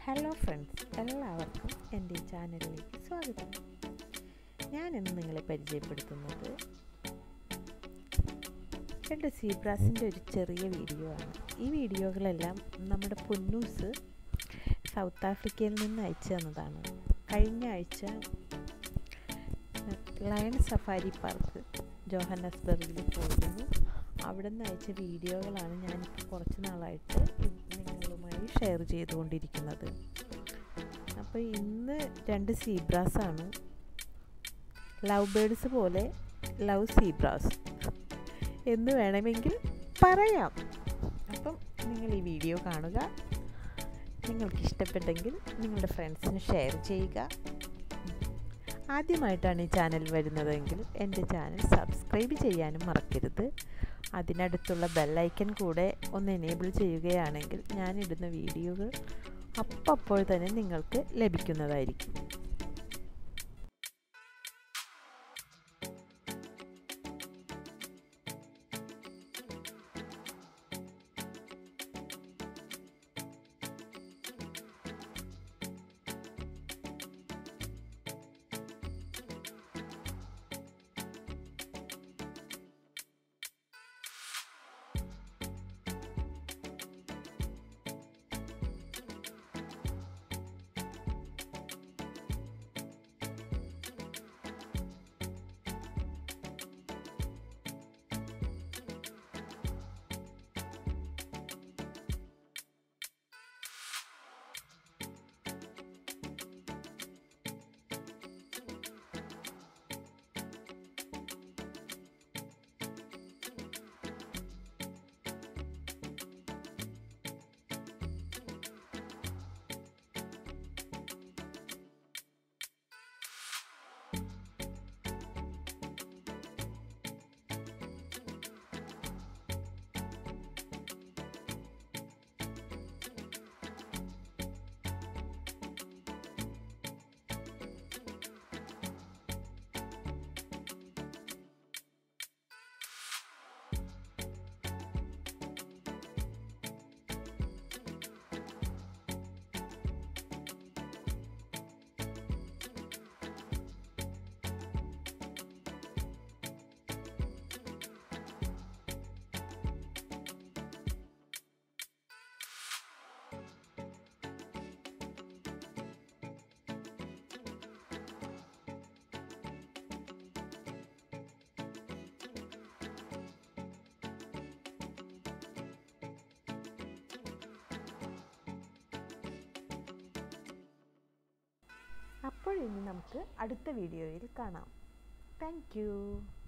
hello friends എല്ലാവർക്കും എൻ്റെ ഈ ചാനലിലേക്ക് സ്വാഗതം ഞാൻ ഇന്ന് നിങ്ങളെ പരിചയപ്പെടുത്തുന്നത് രണ്ട് സീബ്രാസിൻ്റെ ഒരു ചെറിയ വീഡിയോ ആണ് ഈ വീഡിയോകളെല്ലാം നമ്മുടെ പൊന്നൂസ് സൗത്ത് ആഫ്രിക്കയിൽ നിന്ന് അയച്ചു തന്നതാണ് കഴിഞ്ഞ ആഴ്ച ലയൺ സഫാരി പാർക്ക് ജോഹന്നസ്ബർഗിൽ പോയിരുന്നു അവിടെ നിന്ന് അയച്ച വീഡിയോകളാണ് ഞാനിപ്പോൾ കുറച്ച് നാളായിട്ട് നിങ്ങളുമായി ഷെയർ ചെയ്തുകൊണ്ടിരിക്കുന്നത് അപ്പോൾ ഇന്ന് രണ്ട് സീബ്രാസാണ് ലവ് ബേഡ്സ് പോലെ ലവ് സീബ്രാസ് എന്ന് വേണമെങ്കിൽ പറയാം അപ്പം നിങ്ങൾ ഈ വീഡിയോ കാണുക നിങ്ങൾക്ക് ഇഷ്ടപ്പെട്ടെങ്കിൽ നിങ്ങളുടെ ഫ്രണ്ട്സിന് ഷെയർ ചെയ്യുക ആദ്യമായിട്ടാണ് ഈ ചാനൽ വരുന്നതെങ്കിൽ എൻ്റെ ചാനൽ സബ്സ്ക്രൈബ് ചെയ്യാനും മറക്കരുത് അതിനടുത്തുള്ള ബെല്ലൈക്കൻ കൂടെ ഒന്ന് എനേബിൾ ചെയ്യുകയാണെങ്കിൽ ഞാനിടുന്ന വീഡിയോകൾ അപ്പോൾ തന്നെ നിങ്ങൾക്ക് ലഭിക്കുന്നതായിരിക്കും അപ്പോൾ ഇനി നമുക്ക് അടുത്ത വീഡിയോയിൽ കാണാം താങ്ക്